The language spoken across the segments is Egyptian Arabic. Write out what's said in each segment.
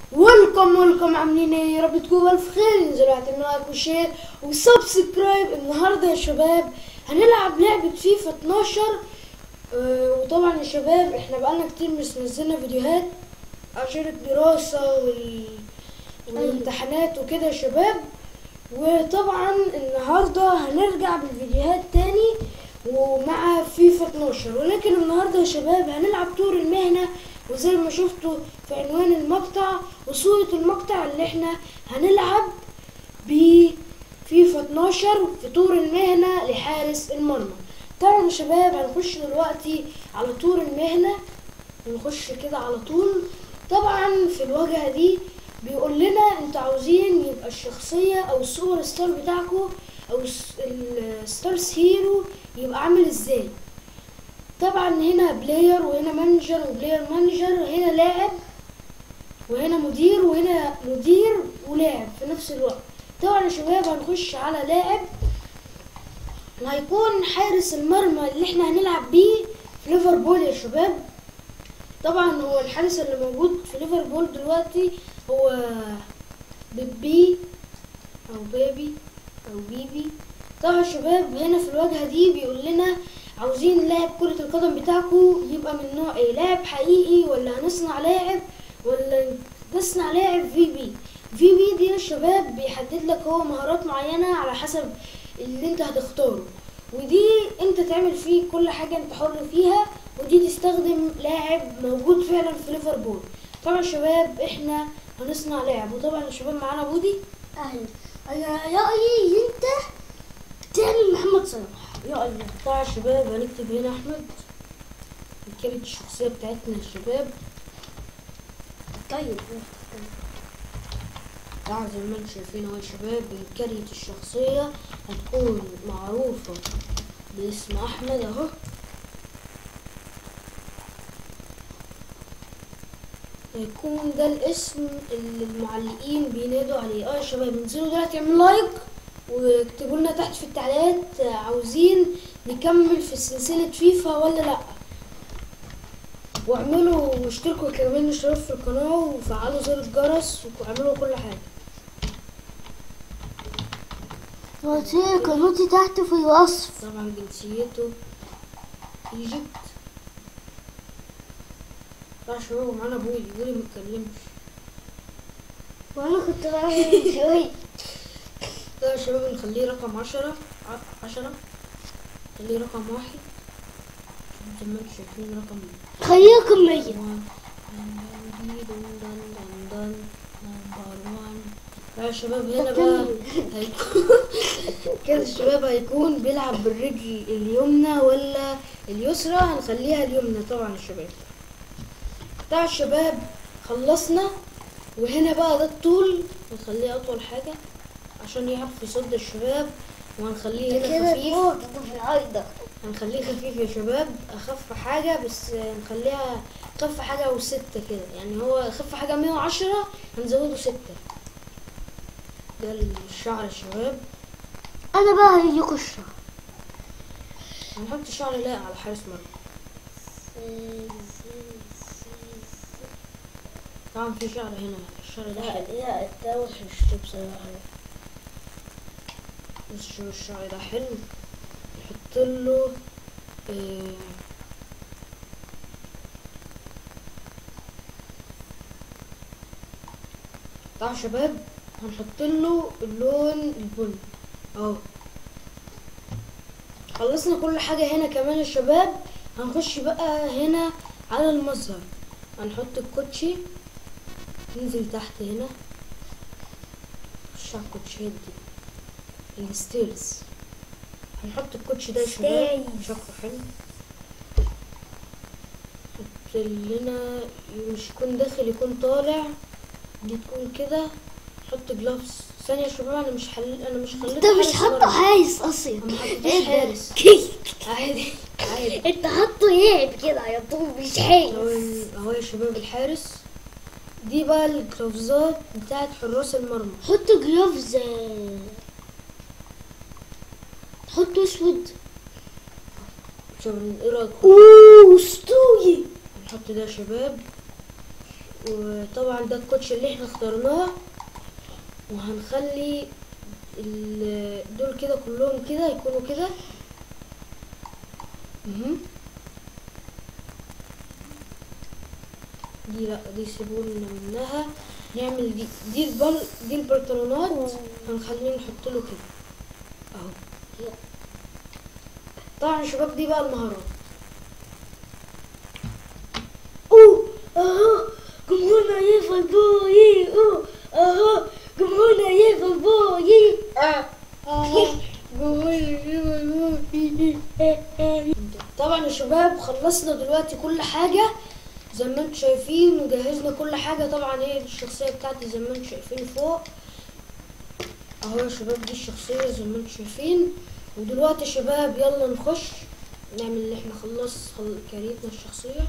ويلكم ويلكم عاملين ايه يا رب تكونوا الف خير انزلوا اعملوا لايك وشير وسبسكرايب النهارده يا شباب هنلعب لعبة فيفا 12 آه، وطبعا يا شباب احنا بقالنا كتير مش نزلنا فيديوهات عشان الدراسة وال... والامتحانات وكده يا شباب وطبعا النهارده هنرجع بالفيديوهات تاني ومع فيفا 12 ولكن النهارده يا شباب هنلعب طور المهنة وزي ما شفتوا في عنوان المقطع وصورة المقطع اللي احنا هنلعب بفيفا 12 في طور المهنة لحارس المرمى طبعا يا شباب هنخش دلوقتي على طور المهنة ونخش كده على طول طبعا في الواجهة دي بيقول لنا انتوا عاوزين يبقى الشخصية او السوبر ستار بتاعكم او الس- الستارز هيرو يبقى عامل ازاي طبعا هنا بلاير وهنا مانجر وبلاير مانجر هنا لاعب وهنا مدير وهنا مدير ولاعب في نفس الوقت طبعا يا شباب هنخش على لاعب وهيكون حارس المرمى اللي احنا هنلعب بيه في ليفربول يا شباب طبعا هو الحارس اللي موجود في ليفربول دلوقتي هو بيبي او بيبي او بيبي طبعا يا شباب هنا في الواجهه دي بيقول لنا عاوزين لاعب كرة القدم بتاعكم يبقى من نوع ايه لاعب حقيقي ولا هنصنع لاعب ولا نصنع لاعب في بي في بي دي يا شباب بيحدد لك هو مهارات معينة على حسب اللي انت هتختاره ودي انت تعمل فيه كل حاجة انت حر فيها ودي تستخدم لاعب موجود فعلا في ليفربول طبعا يا شباب احنا هنصنع لاعب وطبعا يا شباب معانا بودي اهلا انا رايي انت تعمل محمد صلاح يا الله طبعا يا شباب هنكتب هنا احمد كانت الشخصية بتاعتنا يا شباب طيب طبعا زي ما انتم شايفين اهو يا شباب كارية الشخصية هتكون معروفة باسم احمد اهو هيكون ده الاسم اللي المعلقين بينادوا عليه اه يا شباب انزلوا دلوقتي اعملوا لايك واكتبوا لنا تحت في التعليقات آه، عاوزين نكمل في سلسلة فيفا ولا لا واعملوا واشتركوا كمان اشتركوا في القناة وفعلوا زر الجرس واعملوا كل حاجة وهتلاقي قناتي تحت في الوصف طبعا جنسيته ايجيبت طبعا شباب ومعانا بولي بولي متكلمش وانا كنت بعمل شوي ده يا شباب نخليه رقم عشرة ع- عشرة نخليه رقم واحد زي ما انتم شايفين رقم خليه رقم 100 يا شباب هنا بقى هيكون كده الشباب هيكون بيلعب بالرجل اليمنى ولا اليسرى هنخليها اليمنى طبعا يا شباب طبعا يا شباب خلصنا وهنا بقى ده الطول هنخليه اطول حاجة عشان يعرف يصد الشباب وهنخليه هنا كده خفيف فوق كده في العارضة هنخليه خفيف يا شباب اخف حاجة بس نخليها اخف حاجة وستة كده يعني هو اخف حاجة مية وعشرة هنزوده ستة ده الشعر يا شباب انا بقى هديكوا الشهر هنحط الشعر لايق على حارس مرمى طبعا في شعر هنا الشعر ده حلو لا انت وحش بصراحة بس شو الشعر ده حلو نحط له آه، طبعا يا شباب هنحط له اللون البني اهو خلصنا كل حاجة هنا كمان يا شباب هنخش بقى هنا على المظهر هنحط الكوتشي ننزل تحت هنا نخش على الكوتشيات دي الستيرز هنحط الكوتش ده يا شباب ستيرز. شكله حلو نحط لنا مش يكون داخل يكون طالع دي تكون كده نحط جلافز ثانية يا شباب انا مش حل... انا مش خليت انت مش حارس حاطه مرمى. حارس اصلا أنا ما حطيتوش ايه ده؟ حارس. كي- عادي عادي انت حاطه يعب كده يا طول مش اهو حارس اهو يا شباب الحارس دي بقى الجلافزات بتاعت حراس المرمى حط جلوفز حط اسود شوف ايه رايكم اوه اسطوري نحط ده يا شباب وطبعا ده الكوتش اللي احنا اخترناه وهنخلي ال- دول كده كلهم كده يكونوا كده مهم. دي لا دي سيبونا منها نعمل دي دي البل دي البنطلونات هنخليه نحط له كده اهو طبعا يا شباب دي بقى المهارات اوه اها جمهورنا يفضل بوي اوه اها جمهورنا يفضل بوي طبعا يا شباب خلصنا دلوقتي كل حاجة زي ما انتم شايفين وجهزنا كل حاجة طبعا ايه الشخصية بتاعتي زي ما انتم شايفين فوق اهو يا شباب دي الشخصية زي ما انتم شايفين ودلوقتي يا شباب يلا نخش نعمل اللي احنا خلص خل... كريتنا الشخصية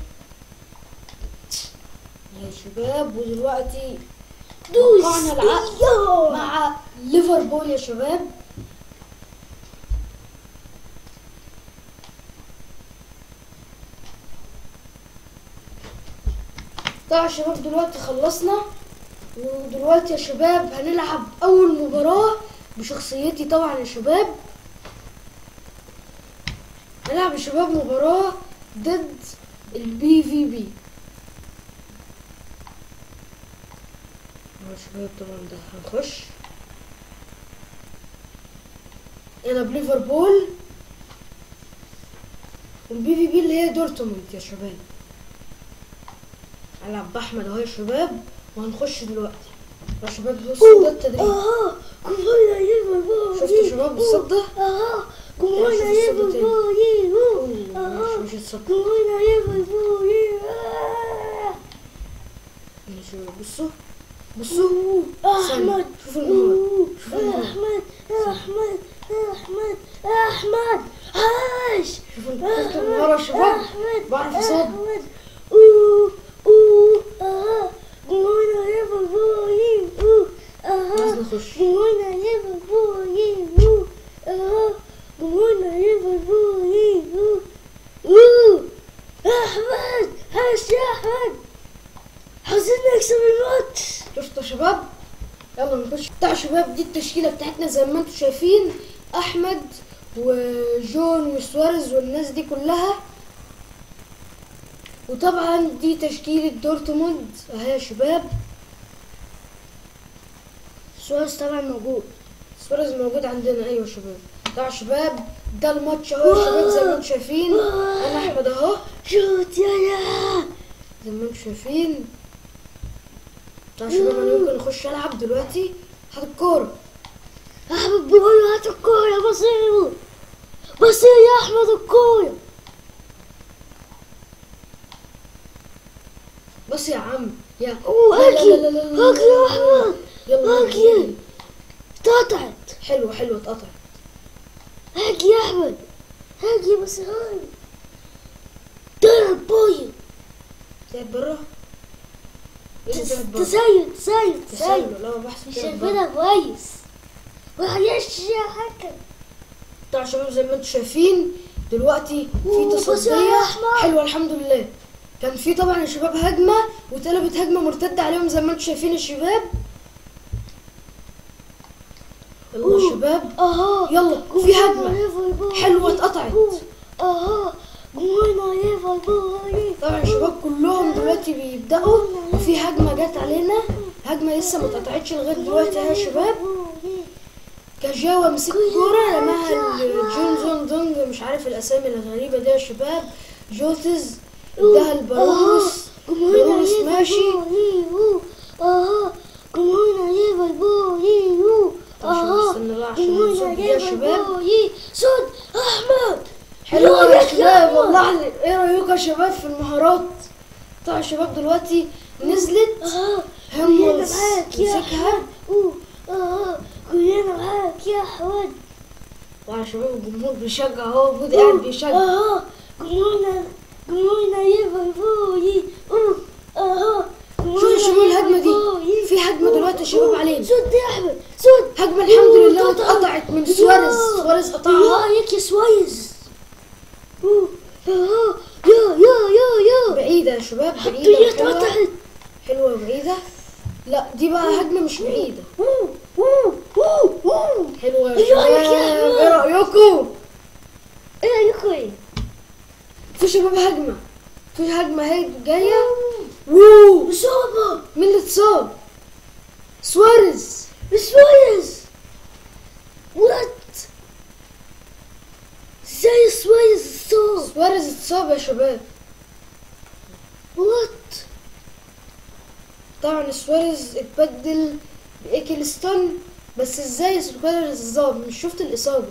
يا شباب ودلوقتي دوس وقعنا العقد يا مع ليفربول يا شباب طبعا يا شباب دلوقتي خلصنا ودلوقتي يا شباب هنلعب أول مباراة بشخصيتي طبعا يا شباب هنلعب يا شباب مباراة ضد البي في بي يا شباب طبعا ده هنخش انا بليفربول والبي في بي اللي هي دورتموند يا شباب العب باحمد اهو يا شباب وهنخش دلوقتي يا شباب بصوا ده التدريب اها جمهورنا يفضل بوي شفتوا يا شباب الصد ده اها جمهورنا شوف الصد يفضل تاني. بوي أوه، اها مش مش الصد جمهورنا يفضل بوي آه. يا شباب بصوا بصوا احمد شوفوا المهارة شوفوا أوه، المهارة احمد احمد احمد احمد عاش شوفوا شفتوا المهارة يا شباب احمد بعرف اصد احمد اوه اوه اها جمهورنا يفضل بوي اوه اها لازم نخش جمهورنا يفضل بوي اوه اها جمهورنا يفضل بوي اوه اوه احمد عاش يا احمد عايزين نكسب الماتش شفتوا يا شباب يلا نخش بتاع شباب دي التشكيله بتاعتنا زي ما انتم شايفين احمد وجون وسواريز والناس دي كلها وطبعا دي تشكيله دورتموند اهي يا شباب سواريز طبعا موجود سواريز موجود عندنا ايوه يا شباب طبعا يا شباب ده الماتش اهو يا شباب زي ما انتم شايفين انا احمد اهو شوت يا يا زي ما انتم شايفين طبعا يا شباب انا ممكن اخش العب دلوقتي هات الكوره احمد بيقول له هات الكورة بصير بصير يا احمد الكورة بص يا عم يا اوه لا لا هاكي لا لا لا لا هاكي يا احمد يلا هاكي اتقطعت حلو حلو اتقطع هاكي يا احمد هاكي بس هاي ضرب بوي تعب برا ايه اللي تعب برا تسيل تسيل تسيل تسلل لا بحسب مش تعب برا شايفينها كويس معلش يا حكم طبعا يا شباب زي ما انتم شايفين دلوقتي في أوه، بص يا تصدية أحمد. حلوة الحمد لله كان في طبعا يا شباب هجمة واتقلبت هجمة مرتدة عليهم زي ما انتم شايفين يا شباب يلا يا أوه. شباب اها يلا في هجمة حلوة اتقطعت اها جمهورنا ليفربول طبعا يا شباب كلهم دلوقتي بيبدأوا وفي هجمة جت علينا هجمة لسه ما اتقطعتش لغاية دلوقتي اهي يا شباب كاجاوا مسك كورة رماها لجون زون دونج مش عارف الأسامي الغريبة دي يا شباب جوتز اداها لباروس باروس ماشي اها جمهورنا ليفربول طب عشان اها نستنى بقى عشان جمهورنا نصد دي يا شباب ليفربول صد احمد حلوة يا رأيك يا شباب أحمد؟ والله ايه رأيكم يا شباب في المهارات طبعا يا شباب دلوقتي نزلت اها كلنا همز معاك يا مسكها احمد أوه، اها كلنا معاك يا احمد طبعا يا شباب الجمهور بيشجع اهو بودي قاعد بيشجع اها جمهورنا جمهورنا ليفربول أوه، اها شوفوا يا شباب الهجمة دي في هجمة دلوقتي يا شباب علينا صد يا احمد صد هجمة الحمد لله اتقطعت من سواريز سواريز قطعها رايك يا سواريز أوه، اها يا يا يا يا بعيدة يا شباب بعيدة الدنيا وحلوة. اتقطعت حلوة بعيدة لا دي بقى هجمة مش بعيدة أوه، أوه، أوه، أوه. حلوة يا إيه رأيك يا شباب أحمد؟ ايه رأيكم؟ ايه رايكم ايه؟ في شباب هجمة في هجمة اهي جاية ووو اصابة مين اللي اتصاب؟ سواريز سواريز وات ازاي سواريز اتصاب سواريز اتصاب يا شباب وات طبعا سواريز اتبدل بايكلستون بس ازاي سواريز اتصاب مش شفت الاصابة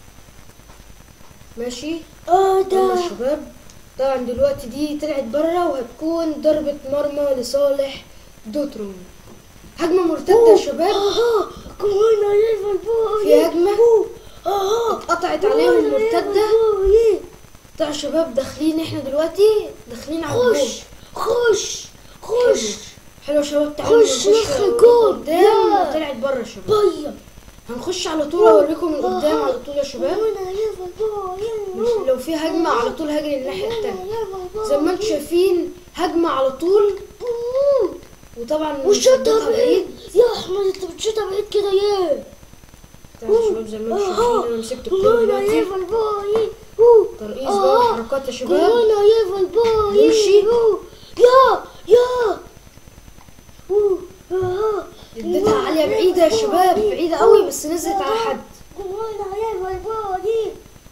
ماشي اه يلا ده يا شباب طبعا دلوقتي دي طلعت بره وهتكون ضربة مرمى لصالح دوتروم هجمة مرتدة يا شباب اها كورونا ليفربول في هجمة اها اتقطعت عليهم مرتدة طبعا يا شباب داخلين احنا دلوقتي داخلين على الجول خش خش خش حلو يا شباب تعالوا خش نخش ندخل جول. قدام يلا. طلعت بره يا شباب بيا هنخش على طول اوريكم من قدام على طول يا شباب كورونا ليفربول مش لو في هجمة على طول هجري الناحية التانية زي ما انتم شايفين هجمة على طول وطبعا وشوطها شوطها بعيد يا احمد انت بتشوطها بعيد كده ليه؟ طبعا يا شباب زي ما انتم شايفين انا مسكت الكورة كورونا دلوقتي ليفربول ترقيص بقى وحركات يا شباب كورونا ليفربول يمشي. يا يا أوه، آه. اديتها عالية بعيدة يا شباب بعيدة قوي بس نزلت على حد كورونا ليفربول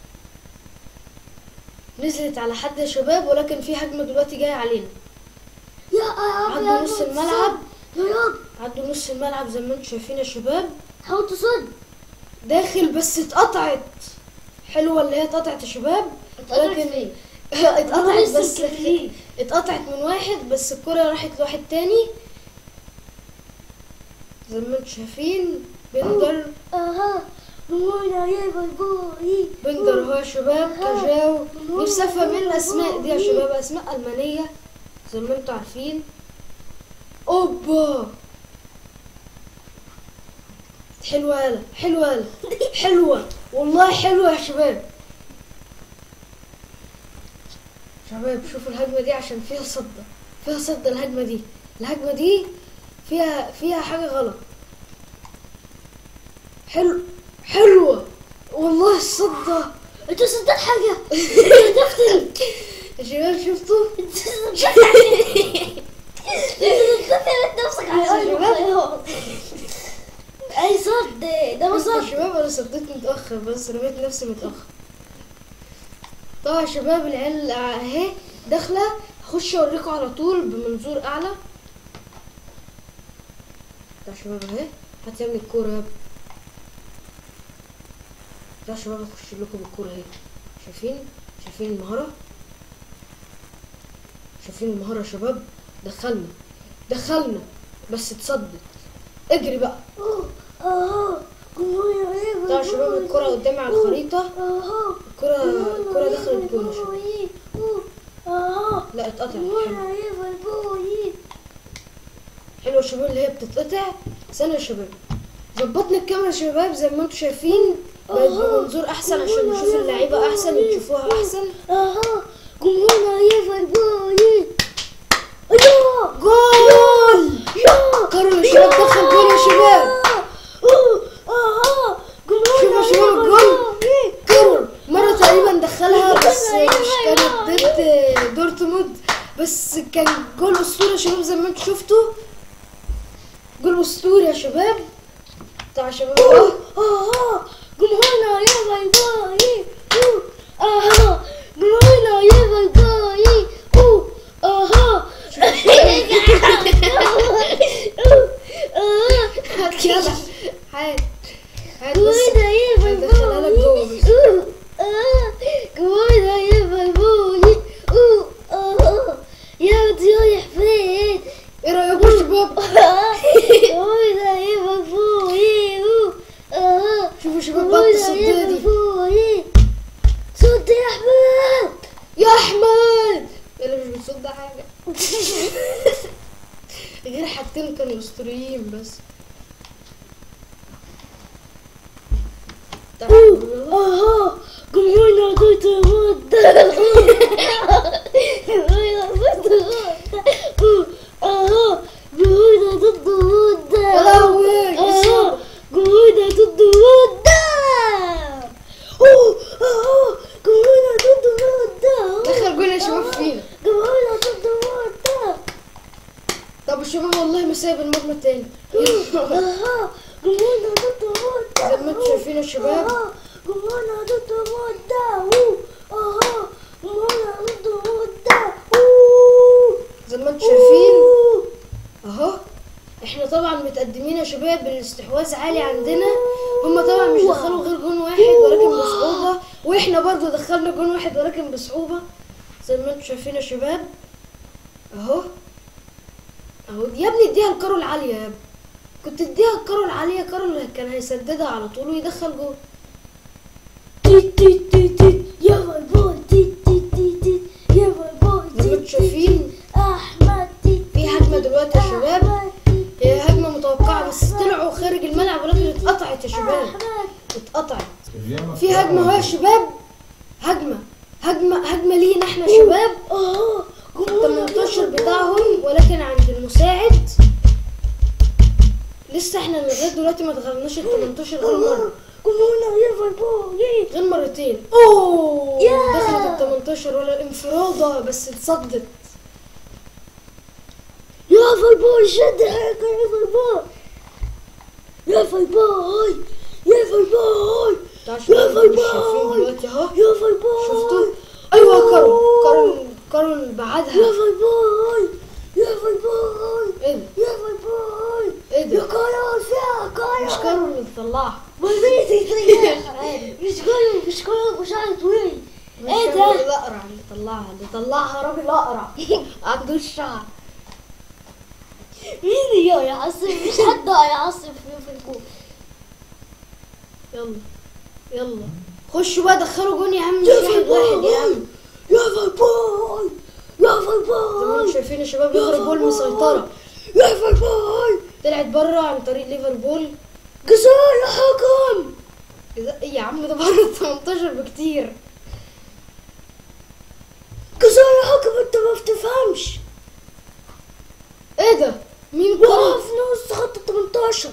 نزلت على حد يا شباب ولكن في هجمة دلوقتي جاية علينا يا رب عدوا يا نص رب الملعب. يا رب عدوا نص الملعب زي ما انتم شايفين يا شباب حاول تصد داخل بس اتقطعت حلوة اللي هي اتقطعت يا شباب ولكن اتقطعت بس اتقطعت من واحد بس الكرة راحت لواحد تاني زي ما انتم شايفين بندر اها كورونا ليفربول بندر هو يا شباب كاجاو نفسي افهم ايه الاسماء دي يا شباب اسماء المانية زي ما انتم عارفين اوبا حلوة يالا حلوة يالا حلوة والله حلوة يا شباب شباب شوفوا الهجمة دي عشان فيها صدة فيها صدة الهجمة دي الهجمة دي فيها فيها حاجة غلط حلو حلوة والله الصدة انت صدقت حاجة دفتر يا شباب شفتوا نفسك على الأرض. اي صد ده ما بصوا يا صد شباب انا صديت متاخر بس رميت نفسي متاخر طبعا يا شباب العيال اهي داخله هخش اوريكم على طول بمنظور اعلى طيب يا شباب اهي هات يا ابني الكوره يا ابني طيب يا شباب اخش لكم بالكوره اهي شايفين شايفين المهاره شايفين المهاره يا شباب دخلنا دخلنا بس اتصدت اجري بقى اها طبعا يا شباب الكرة قدامي على الخريطة اها الكرة الكرة دخلت جول يا شباب اها لا اتقطع حلو حلو يا شباب اللي هي بتتقطع ثانية يا شباب ظبطنا الكاميرا يا شباب زي ما انتم شايفين بقت بمنظور احسن عشان نشوف اللعيبة احسن وتشوفوها احسن اها جمهورنا ليفربول يا جول يا كارل يا شباب دخل جول يا شباب اها شوفوا يا شباب الجول كارل مرة تقريبا دخلها بس مش كانت ضد دورتموند بس كان جول اسطوري يا شباب زي ما انتم شفتوا جول اسطوري يا شباب بتاع شباب اهو اها جمهورنا ليفربول اها جمهورنا ليفربول اها هات يلا هات هات بس جمهورنا هدخلها لك جوه بس. ليفربول جمهورنا ليفربول يا ودي رايح فين ايه رايكم يا شباب جمهورنا ليفربول شوفوا شباب بقى التصدية دي صد يا احمد يا احمد اللي مش بتصد حاجه غير حاجتين كانوا اسطوريين بس تعالوا يلا. اها جمهورنا دورتموند جمهورنا دورتموند اها والله ما سايب المرمى التاني اها جمهورنا ضد مودة زي ما انتم شايفين يا شباب اها جمهورنا ضد مودة أوه. اها جمهورنا ضد مودة أوه. زي ما انتم شايفين أوه. اهو احنا طبعا متقدمين يا شباب الاستحواذ عالي عندنا هما طبعا مش دخلوا غير جون واحد ولكن بصعوبة واحنا برضو دخلنا جون واحد ولكن بصعوبة زي ما انتم شايفين يا شباب اهو اهو يا ابني اديها الكرة العالية يا ابني كنت اديها الكرة العالية كارول كان هيسددها على طول ويدخل جول تيت تيت تيت تيت يا فايبول تيت تيت تيت تيت يا فايبول زي ما انتم شايفين احمد تيت في هجمة دلوقتي يا شباب أحمد تيت هي هجمة متوقعة بس طلعوا خارج الملعب ولكن اتقطعت يا شباب أحمد اتقطعت في هجمة اهو يا شباب هجمة هجمة هجمة لينا احنا يا شباب اه ال 18 بتاعهم ولكن عند المساعد لسه احنا لغاية دلوقتي ما دخلناش ال 18 غير مرة جمهورنا يا فايبول غير مرتين اوه ياه. دخلت ال 18 ولا انفرادة بس اتصدت يا فايبول شد حيلك يا فايبول يا فايبول يا فايبول تعال يا شباب مش شايفين فايبول دلوقتي اهو يا فايبول شفتوا ايوه كارول كارول كارول بعدها يا فايبول يا فايبول ايه ده يا فايبول ايه يا ده كارول فيها كارول مش كارول اللي طلعها مش كارول مش كارول مش عارف طويل مش ايه كارول ده الاقرع اللي طلعها اللي طلعها راجل اقرع عنده الشعر مين يا يعصب مش حد هيعصب في في الكوره يلا يلا خشوا بقى دخلوا جون يا عم مش واحد واحد يا عم يا فايبول يا زي ما انتم فايبول شايفين يا شباب ليفربول مسيطرة يا فايبول طلعت بره عن طريق ليفربول كسر يا حكم إذا- ايه يا عم ده بره 18 بكتير كسر يا حكم انت ما بتفهمش ايه ده مين الكرة وقف نص خط 18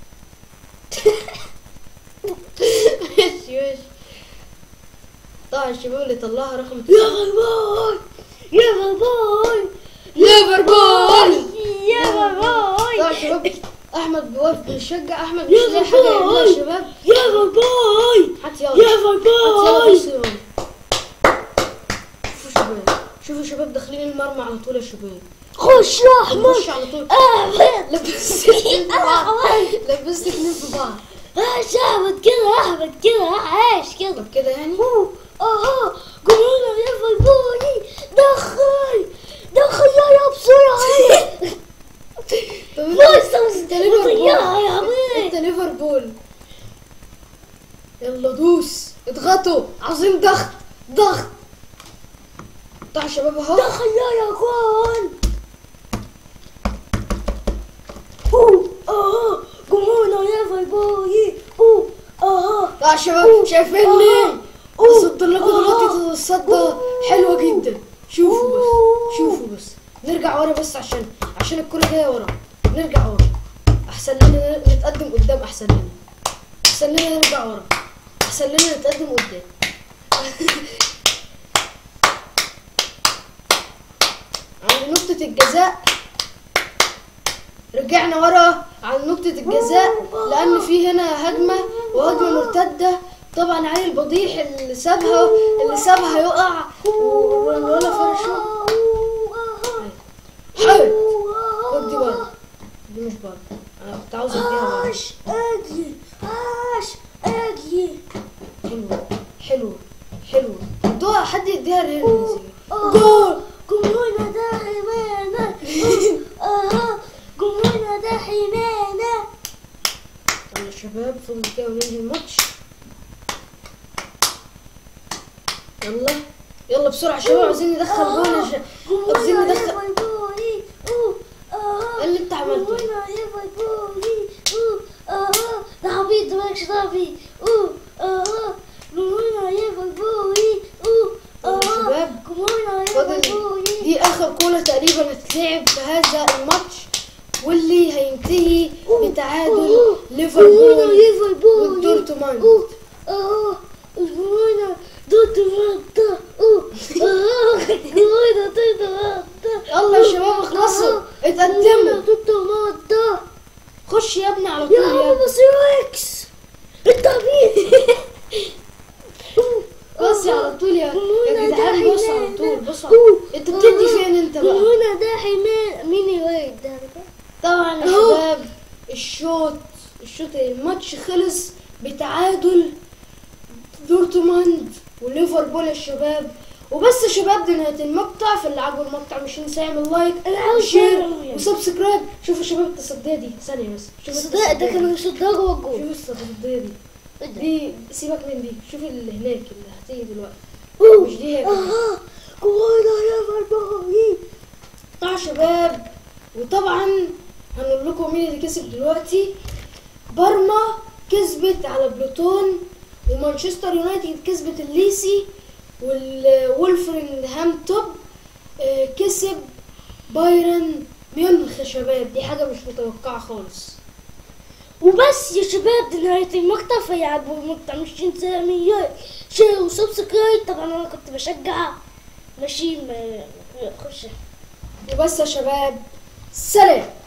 ماشي ماشي طبعا الشباب اللي طلعها رقم يا فايبول يا فايبول ليفربول يا فايبول طبعا الشباب احمد بيوقف بيشجع احمد مش يا لاقي حاجه يعملها يا فايبول. شباب يا فايبول هات يلا يا هات يلا فايبول بص يلا شوفوا شباب شوفوا شباب داخلين المرمى على طول يا شباب خش يا احمد نخش على طول احمد لبست اتنين في بعض احمد لبست اتنين في بعض ايش احمد كده احمد كده ايش كده طب كده يعني أوه، اها قولوا يا فايبولي دخل دخل يا يا بسرعه طب بص انت ليفربول يا يا انت عمي ليفربول يلا دوس اضغطوا عاوزين ضغط ضغط طلع شباب اهو دخل يا يا جون أوه، اها قولوا يا فايبولي أوه، اها طلع شباب شايفيني آه. بصد لكم آه. دلوقتي الصدة حلوة جدا شوفوا بس شوفوا بس نرجع ورا بس عشان عشان الكرة جاية ورا نرجع ورا احسن لنا نتقدم قدام احسن لنا احسن لنا نرجع ورا احسن لنا نتقدم قدام عند نقطة الجزاء رجعنا ورا عن نقطة الجزاء لأن في هنا هجمة وهجمة مرتدة طبعا علي البضيح اللي سابها اللي سابها يقع ولا فرشه حلو خد دي بره دي مش بره انا كنت عاوز اديها بره عاش اجي عاش اجي حلوة حلوة حلوة ادوها حد يديها رينز جول جمهورنا ده حمانا اها جمهورنا ده حمانا يلا يا شباب فضل كده وننهي الماتش يلا يلا بسرعة يا شباب عايزين ندخل جول يا شباب عايزين جمهورنا ندخل ليفربولي اوه اها إيه اللي انت عملته؟ جمهورنا ليفربولي اوه اها ده عبيط ده مالكش دعوه بيه اوه اها جمهورنا ليفربولي اوه يلا يا اها شباب جمهورنا فاضل ليفربولي دي اخر كورة تقريبا هتتلعب في هذا الماتش واللي هينتهي بتعادل ليفربول ليفربول والدورتموند اوه اه جمهورنا دورتموند اوه اه جمهورنا دورتموند يلا يا شباب اخلصوا اتقدموا اتقدموا خش يا ابني على طول يا يا عم ابني بس اكس انت عبيط بص على طول يا يا هنا جدعان ده بص على حمام. طول بص على- أوه. انت بتدي آه. فين انت من بقى هنا ده حمام مين الواد ده طبعا يا أهو. شباب الشوط الشوط الماتش خلص بتعادل دورتموند وليفربول يا شباب وبس يا شباب دي نهايه المقطع فاللي عجبه المقطع مش ينسى يعمل لايك أنا عاوز وشير أعمل. وسبسكرايب شوفوا يا شباب التصديه دي ثانيه بس شوفوا بس ده ده التصدية كان دي. يصدها جوه الجول شوفوا التصديه دي إيه ده؟ دي سيبك من دي شوف اللي هناك اللي هتيجي دلوقتي أوه. مش دي هي اها جوانا ليفربول طبعا شباب وطبعا هنقول لكم مين اللي كسب دلوقتي برما كسبت على بلوتون ومانشستر يونايتد كسبت الليسي والولفرنهامبتون آه، كسب بايرن ميونخ يا شباب دي حاجة مش متوقعة خالص وبس يا شباب دي نهاية المقطع فيا عجبوا المقطع مش تنسى تعمل شير وسبسكرايب طبعا انا كنت بشجع ماشي ما خش وبس يا شباب سلام